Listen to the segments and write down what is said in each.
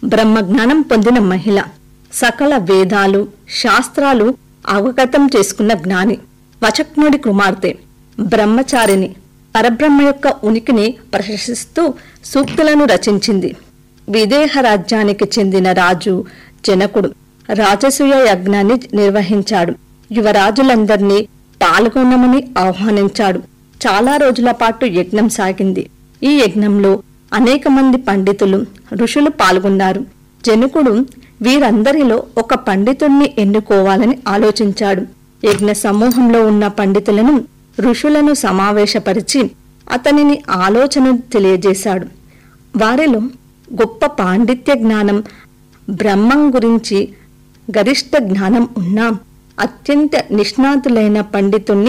బ్రహ్మజ్ఞానం పొందిన మహిళ సకల వేదాలు శాస్త్రాలు అవగతం చేసుకున్న జ్ఞాని వచక్నుడి కుమార్తె బ్రహ్మచారిని పరబ్రహ్మ యొక్క ఉనికిని ప్రశంసిస్తూ సూక్తులను రచించింది విదేహ రాజ్యానికి చెందిన రాజు జనకుడు రాజసూయ యజ్ఞాన్ని నిర్వహించాడు యువరాజులందరినీ పాల్గొనమని ఆహ్వానించాడు చాలా రోజుల పాటు యజ్ఞం సాగింది ఈ యజ్ఞంలో అనేక మంది పండితులు ఋషులు పాల్గొన్నారు జనకుడు వీరందరిలో ఒక పండితుణ్ణి ఎన్నుకోవాలని ఆలోచించాడు యజ్ఞ సమూహంలో ఉన్న పండితులను ఋషులను సమావేశపరిచి అతనిని ఆలోచన తెలియజేశాడు వారిలో గొప్ప పాండిత్య జ్ఞానం బ్రహ్మం గురించి గరిష్ట జ్ఞానం ఉన్న అత్యంత నిష్ణాతులైన పండితుణ్ణి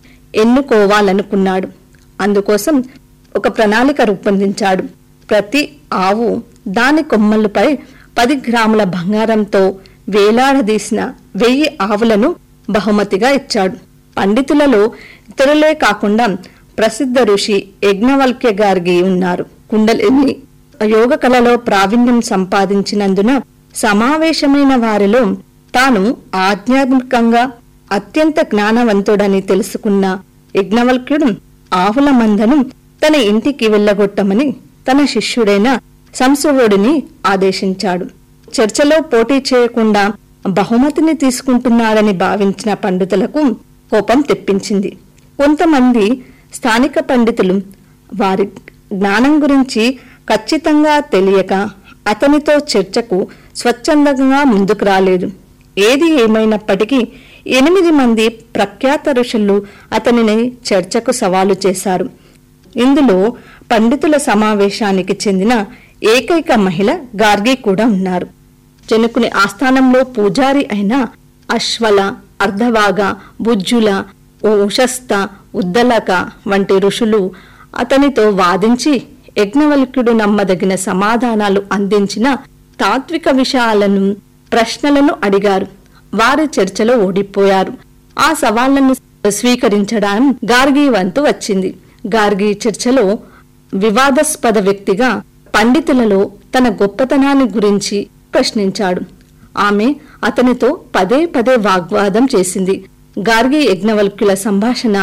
ఎన్నుకోవాలనుకున్నాడు అందుకోసం ఒక ప్రణాళిక రూపొందించాడు ప్రతి ఆవు దాని కొమ్మలపై పది గ్రాముల బంగారంతో వేలాడదీసిన వెయ్యి ఆవులను బహుమతిగా ఇచ్చాడు పండితులలో ఇతరులే కాకుండా ప్రసిద్ధ ఋషి యజ్ఞవల్క్య గారికి ఉన్నారు కుండలిని యోగ కళలో ప్రావీణ్యం సంపాదించినందున సమావేశమైన వారిలో తాను ఆధ్యాత్మికంగా అత్యంత జ్ఞానవంతుడని తెలుసుకున్న యజ్ఞవల్క్యుడు ఆవుల మందను తన ఇంటికి వెళ్ళగొట్టమని తన శిష్యుడైన సంశువుడిని ఆదేశించాడు చర్చలో పోటీ చేయకుండా బహుమతిని తీసుకుంటున్నారని భావించిన పండితులకు కోపం తెప్పించింది కొంతమంది స్థానిక పండితులు వారి జ్ఞానం గురించి ఖచ్చితంగా తెలియక అతనితో చర్చకు స్వచ్ఛందంగా ముందుకు రాలేదు ఏది ఏమైనప్పటికీ ఎనిమిది మంది ప్రఖ్యాత ఋషులు అతనిని చర్చకు సవాలు చేశారు ఇందులో పండితుల సమావేశానికి చెందిన ఏకైక మహిళ గార్గి కూడా ఉన్నారు జనకుని ఆస్థానంలో పూజారి అయిన అశ్వల అర్ధవాగ బుజ్జుల ఉషస్త ఉద్దలక వంటి ఋషులు అతనితో వాదించి యజ్ఞవల్క్యుడు నమ్మదగిన సమాధానాలు అందించిన తాత్విక విషయాలను ప్రశ్నలను అడిగారు వారి చర్చలో ఓడిపోయారు ఆ సవాళ్లను స్వీకరించడం గార్గి వంతు వచ్చింది గార్గి చర్చలో వివాదాస్పద వ్యక్తిగా పండితులలో తన గొప్పతనాన్ని గురించి ప్రశ్నించాడు ఆమె అతనితో పదే పదే వాగ్వాదం చేసింది గార్గి యజ్ఞవల్క్యుల సంభాషణ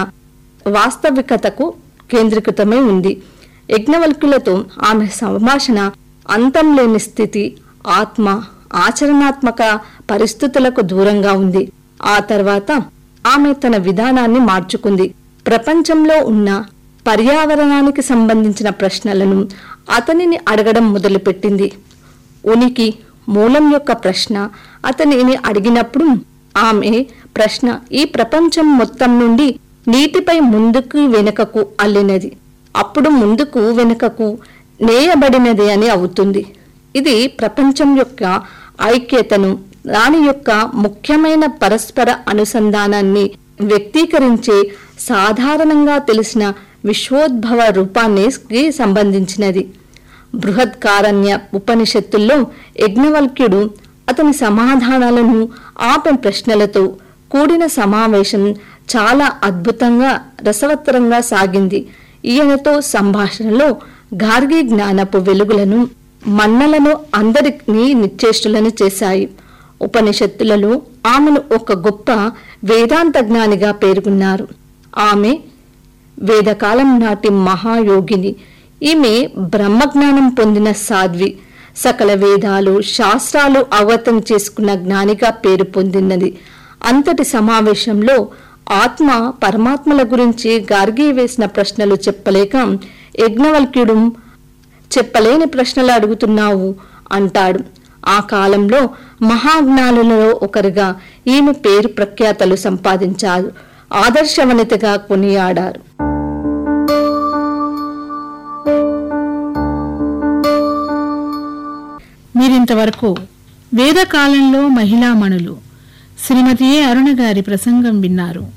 వాస్తవికతకు కేంద్రీకృతమై ఉంది యజ్ఞవల్క్యులతో ఆమె సంభాషణ అంతం లేని స్థితి ఆత్మ ఆచరణాత్మక పరిస్థితులకు దూరంగా ఉంది ఆ తర్వాత ఆమె తన విధానాన్ని మార్చుకుంది ప్రపంచంలో ఉన్న పర్యావరణానికి సంబంధించిన ప్రశ్నలను అతనిని అడగడం మొదలుపెట్టింది ఉనికి మూలం యొక్క ప్రశ్న అతనిని అడిగినప్పుడు ఆమె ప్రశ్న ఈ ప్రపంచం మొత్తం నుండి నీటిపై ముందుకు వెనుకకు అల్లినది అప్పుడు ముందుకు వెనుకకు నేయబడినది అని అవుతుంది ఇది ప్రపంచం యొక్క ఐక్యతను దాని యొక్క ముఖ్యమైన పరస్పర అనుసంధానాన్ని వ్యక్తీకరించే సాధారణంగా తెలిసిన విశ్వోద్భవ రూపానికి సంబంధించినది బృహత్కారణ్య ఉపనిషత్తుల్లో యజ్ఞవల్క్యుడు అతని సమాధానాలను ఆపే ప్రశ్నలతో కూడిన సమావేశం చాలా అద్భుతంగా రసవత్తరంగా సాగింది ఈయనతో సంభాషణలో గార్గి జ్ఞానపు వెలుగులను మన్నలను అందరినీ నిశ్చేష్టులను చేశాయి ఉపనిషత్తులలో ఆమెను ఒక గొప్ప వేదాంత జ్ఞానిగా పేర్కొన్నారు ఆమె వేదకాలం నాటి మహాయోగిని ఈమె బ్రహ్మజ్ఞానం పొందిన సాధ్వి సకల వేదాలు శాస్త్రాలు అవగతం చేసుకున్న జ్ఞానిగా పేరు పొందినది అంతటి సమావేశంలో ఆత్మ పరమాత్మల గురించి గార్గి వేసిన ప్రశ్నలు చెప్పలేక యజ్ఞవల్క్యుడు చెప్పలేని ప్రశ్నలు అడుగుతున్నావు అంటాడు ఆ కాలంలో మహాజ్ఞానులలో ఒకరిగా ఈమె పేరు ప్రఖ్యాతలు సంపాదించారు ఆదర్శవనితగా కొనియాడారు మీరింతవరకు వేదకాలంలో మహిళామణులు శ్రీమతి ఏ అరుణ గారి ప్రసంగం విన్నారు